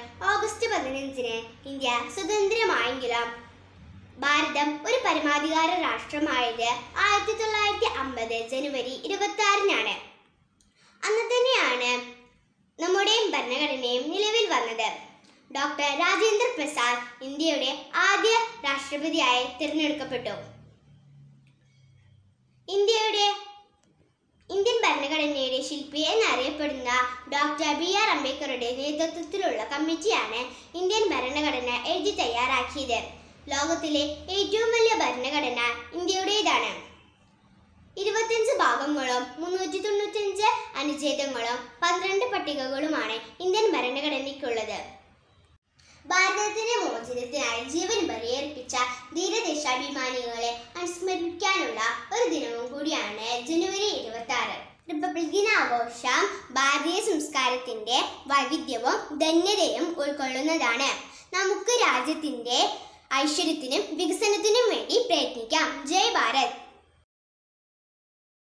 August പതിനഞ്ചിന് India സ്വതന്ത്രമായെങ്കിലും ഭാരതം ഒരു പരമാധികാര രാഷ്ട്രമായത് ആയിരത്തി തൊള്ളായിരത്തി അമ്പത് ജനുവരി ഇരുപത്തി ആറിനാണ് അന്ന് തന്നെയാണ് നമ്മുടെ ഭരണഘടനയും നിലവിൽ വന്നത് ഡോക്ടർ രാജേന്ദ്ര പ്രസാദ് ഇന്ത്യയുടെ ആദ്യ രാഷ്ട്രപതിയായി തിരഞ്ഞെടുക്കപ്പെട്ടു ഇന്ത്യയുടെ ഇന്ത്യൻ ഭരണഘടനയുടെ ശില്പി എന്നറിയപ്പെടുന്ന ഡോക്ടർ ബി ആർ അംബേദ്കറുടെ നേതൃത്വത്തിലുള്ള കമ്മിറ്റിയാണ് ഇന്ത്യൻ ഭരണഘടന എഴുതി തയ്യാറാക്കിയത് ലോകത്തിലെ ഏറ്റവും വലിയ ഭരണഘടന ഇന്ത്യയുടേതാണ് ഇരുപത്തിയഞ്ച് ഭാഗങ്ങളും മുന്നൂറ്റി തൊണ്ണൂറ്റഞ്ച് അനുച്ഛേദങ്ങളും പന്ത്രണ്ട് പട്ടികകളുമാണ് ഇന്ത്യൻ ഭരണഘടനയ്ക്കുള്ളത് ഭാരതത്തിന്റെ മോചനത്തിനായി ജീവൻ ബലിയർപ്പിച്ച ധീരദേശാഭിമാനികളെ അനുസ്മരിക്കാനുള്ള ഒരു ദിനവും കൂടിയാണ് ജനുവരി ഇരുപത്തി ആറ് റിപ്പബ്ലിക് ദിനാഘോഷം ഭാരതീയ സംസ്കാരത്തിന്റെ വൈവിധ്യവും ധന്യതയും ഉൾക്കൊള്ളുന്നതാണ് നമുക്ക് രാജ്യത്തിന്റെ ഐശ്വര്യത്തിനും വികസനത്തിനും വേണ്ടി പ്രയത്നിക്കാം ജയ് ഭാരത്